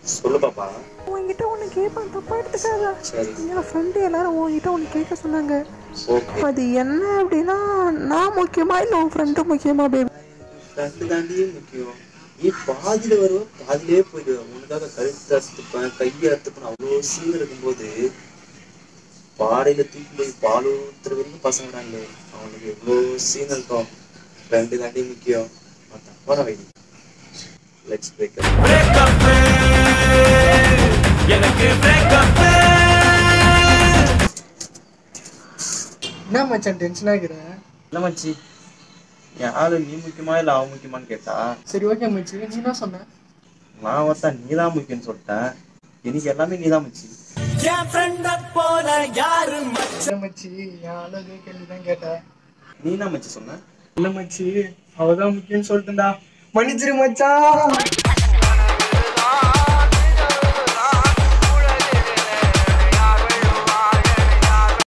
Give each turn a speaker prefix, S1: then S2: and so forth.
S1: சொல்லு பாப்பா
S2: உன்கிட்ட ஒன்று கேட்பேன் தப்பா எடுத்துக்காத
S1: சரி
S2: என் ஃப்ரெண்டு எல்லாரும் உன்கிட்ட ஒன்று கேட்க சொன்னாங்க
S1: ஓகே
S2: அது என்ன அப்படின்னா நான் முக்கியமா இல்லை உன் ஃப்ரெண்டு முக்கியமா பேபி
S1: ஃப்ரெண்டு தாண்டியே முக்கியம் நீ பாதியில வருவ பாதியிலே போயிடுவ உனக்காக கழுத்து அறுத்துப்பேன் கையை அறுத்துப்பேன் அவ்வளோ சீன் இருக்கும்போது பாடையில தூக்கி போய் பால் ஊத்துற வரைக்கும் பசங்கிறாங்களே அவனுக்கு எவ்வளோ சீன் இருக்கும் ஃப்ரெண்டு தாண்டி முக்கியம் மற்ற போற வை லெட்ஸ் பிரேக்
S3: என்ன மச்சான் டென்ஷன் ஆகிற
S1: இல்லை மச்சி என் ஆளு நீ முக்கியமா இல்லை அவன் முக்கியமான்னு கேட்டா
S3: சரி ஓகே மச்சி நீ என்ன சொன்ன
S1: நான் ஒருத்தன் நீ தான் முக்கியம்னு சொல்லிட்டேன் எனக்கு எல்லாமே நீ தான் மச்சி
S3: இல்ல மச்சி என் அழகு கேள்வி தான் கேட்டா
S1: நீ என்ன மச்சி சொன்ன
S3: இல்ல மச்சி அவதான் முக்கியம்னு சொல்லிட்டுடா மன்னிச்சிரு மச்சான்